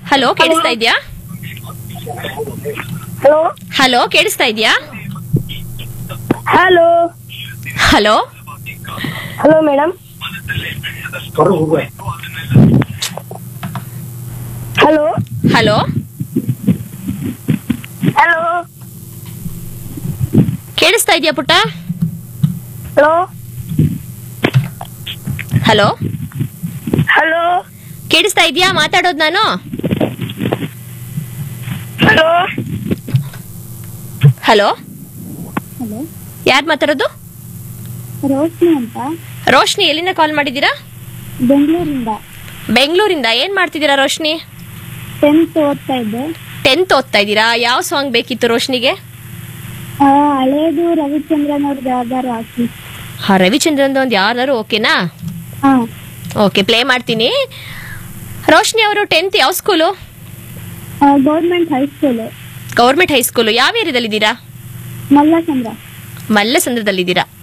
hello ಕೇಳಿಸ್ತಾ ಇದೆಯಾ hello hello ಕೇಳಿಸ್ತಾ ಇದೆಯಾ hello hello hello madam hello hello hello ಕೇಳಿಸ್ತಾ ಇದೆಯಾ ಪುಟ್ಟ ಹಲೋ ಹಲೋ ಹಲೋ ಕೇಳಿಸ್ತಾ ಇದೆಯಾ ಮಾತಾಡೋದು ನಾನು ಹಲೋ ಹಲೋ ಹಲೋ ಯಾರು ಮಾತಾಡೋದು ರೋಶ್ನಿ ಅಂತ ರೋಶ್ನಿ ಎಲ್ಲಿಂದ ಕಾಲ್ ಮಾಡಿದ್ದೀರಾ ಬೆಂಗಳೂರಿಂದ ಬೆಂಗಳೂರಿಂದ ಏನ್ ಮಾಡ್ತಿದ್ದೀರಾ ರೋಶ್ನಿ ಟೆಂತ್ ಓದ್ತಾ ಇದ್ದೆ ಟೆಂತ್ ಓದ್ತಾ ಇದ್ದೀರಾ ಯಾವ ಸಾಂಗ್ ಬೇಕಿತ್ತು ರೋಶ್ನಿಗೆ ಆ, ಹಳೇದು ರವಿಚಂದ್ರನ್ ಅವ್ರದ್ದು ಯಾವ್ದಾರು ಹಾಕಿ ಹಾ ರವಿಚಂದ್ರನ್ ಒಂದು ಯಾವ್ದಾದ್ರು ಓಕೆನಾ ಹಾ ಓಕೆ ಪ್ಲೇ ಮಾಡ್ತೀನಿ ರೋಶ್ನಿ ಅವರು ಟೆಂತ್ ಯಾವ school government high school government high school ಯಾವ ಏರಿಯಾದಲ್ಲಿದ್ದೀರಾ ಮಲ್ಲಚಂದ್ರ ಮಲ್ಲಸಂದ್ರದಲ್ಲಿದ್ದೀರಾ